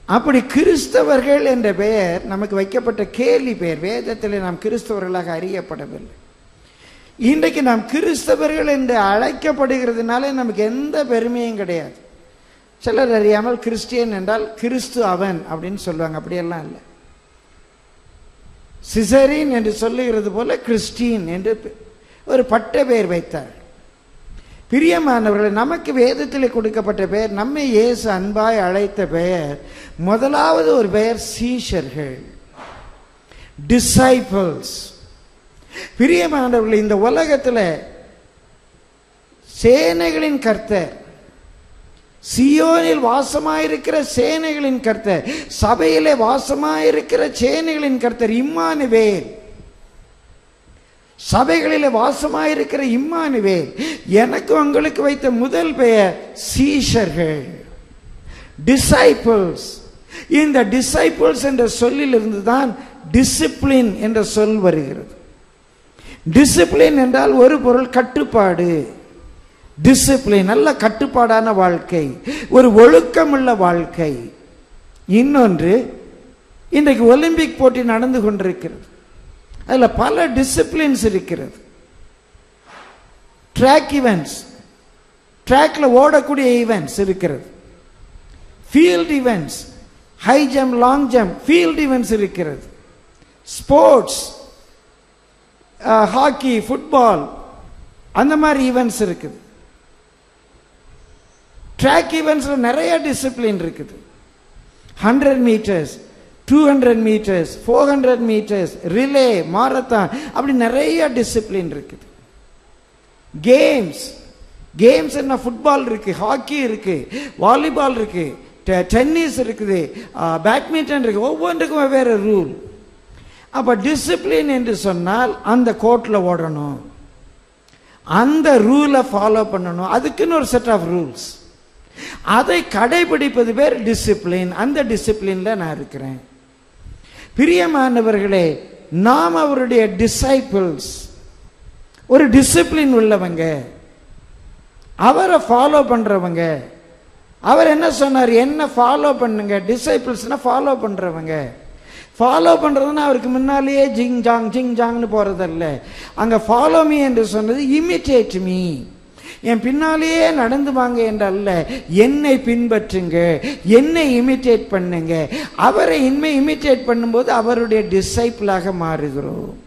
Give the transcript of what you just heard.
அப்படி கிறிஸ்தவர்கள் என்ற பெயர் நமக்கு வைக்கப்பட்ட கேலி பெயர் வேதத்தில் நாம் கிறிஸ்தவர்களாக அறியப்படவில்லை இன்றைக்கு நாம் கிறிஸ்தவர்கள் என்று அழைக்கப்படுகிறதுனால நமக்கு எந்த பெருமையும் கிடையாது சிலர் அறியாமல் கிறிஸ்டியன் என்றால் கிறிஸ்து அவன் அப்படின்னு சொல்லுவாங்க அப்படியெல்லாம் இல்லை சிசரின் என்று சொல்லுகிறது போல கிறிஸ்டின் என்று ஒரு பட்ட பெயர் வைத்தார் பிரியமானவர்களை நமக்கு வேதத்தில் கொடுக்கப்பட்ட பெயர் நம்மை இயேசு அன்பாய் அழைத்த பெயர் முதலாவது ஒரு பெயர் சீஷர்கள் டிசைபிள்ஸ் பிரியமானவர்கள் இந்த உலகத்தில் சேனைகளின் கர்த்தர் சியோனில் வாசமாயிருக்கிற சேனைகளின் கர்த்தர் சபையிலே வாசமாயிருக்கிற சேனைகளின் கர்த்தர் இம்மானுவேல் சபைகளில் வாசமாயிருக்கிற இம்மானுவேல் எனக்கு உங்களுக்கு வைத்த முதல் பெயர் சீஷர்கள் டிசைபிள்ஸ் இந்த டிசைபிள்ஸ் என்ற சொல்லிலிருந்து தான் டிசிப்ளின் என்ற சொல் வருகிறது டிசிப்ளின் என்றால் ஒரு பொருள் கட்டுப்பாடு டிசிப்ளின் நல்ல கட்டுப்பாடான வாழ்க்கை ஒரு ஒழுக்கமுள்ள வாழ்க்கை இன்னொன்று இன்றைக்கு ஒலிம்பிக் போட்டி நடந்து கொண்டிருக்கிறது அதில் பல டிசிப்ளின்ஸ் இருக்கிறது ட்ராக் ஈவெண்ட்ஸ் ட்ராக்ல ஓடக்கூடிய ஈவெண்ட்ஸ் இருக்கிறது field events high jump long jump field events இருக்கிறது ஸ்போர்ட்ஸ் ஹாக்கி ஃபுட்பால் அந்த மாதிரி ஈவெண்ட்ஸ் இருக்குது ட்ராக் ஈவெண்ட்ஸில் நிறைய டிசிப்ளின் இருக்குது hundred metres two hundred metres four hundred metres relay marathon அப்படி நிறைய டிசிப்ளின் இருக்குது கேம்ஸ் கேம்ஸ் என்ன ஃபுட்பால் இருக்கு ஹாக்கி இருக்கு வாலிபால் இருக்கு டென்னிஸ் இருக்குது பேட்மிண்டன் இருக்கு ஒவ்வொன்றுக்கும் வெவ்வேறு ரூல் அப்ப டிசிப்ளின் என்று சொன்னால் அந்த கோர்ட்ல ஓடணும் அந்த ரூலை ஃபாலோ பண்ணணும் அதுக்குன்னு ஒரு செட் ஆஃப் ரூல்ஸ் அதை கடைபிடிப்பது பேர் டிசிப்ளின் அந்த டிசிப்ளின்ல நான் இருக்கிறேன் பிரியமானவர்களே நாம் அவருடைய டிசைபிள்ஸ் ஒரு டிசிப்ளின் உள்ளவங்க அவரை ஃபாலோ பண்றவங்க அவர் என்ன சொன்னார் என்ன ஃபாலோ பண்ணுங்க டிசைபிள்ஸ்னா ஃபாலோ பண்றவங்க ஃபாலோ பண்றதுன்னா அவருக்கு முன்னாலேயே ஜிங் ஜாங் ஜிங் ஜாங்னு போறதல்ல அங்க ஃபாலோ மீ என்று சொன்னது இமிட்டேட் மீ என் பின்னாலேயே நடந்து வாங்க என்றல்ல என்னை பின்பற்றுங்க என்னை இமிட்டேட் பண்ணுங்க அவரை இன்மை இமிட்டேட் பண்ணும்போது அவருடைய டிசைப்பிளாக மாறுகிறோம்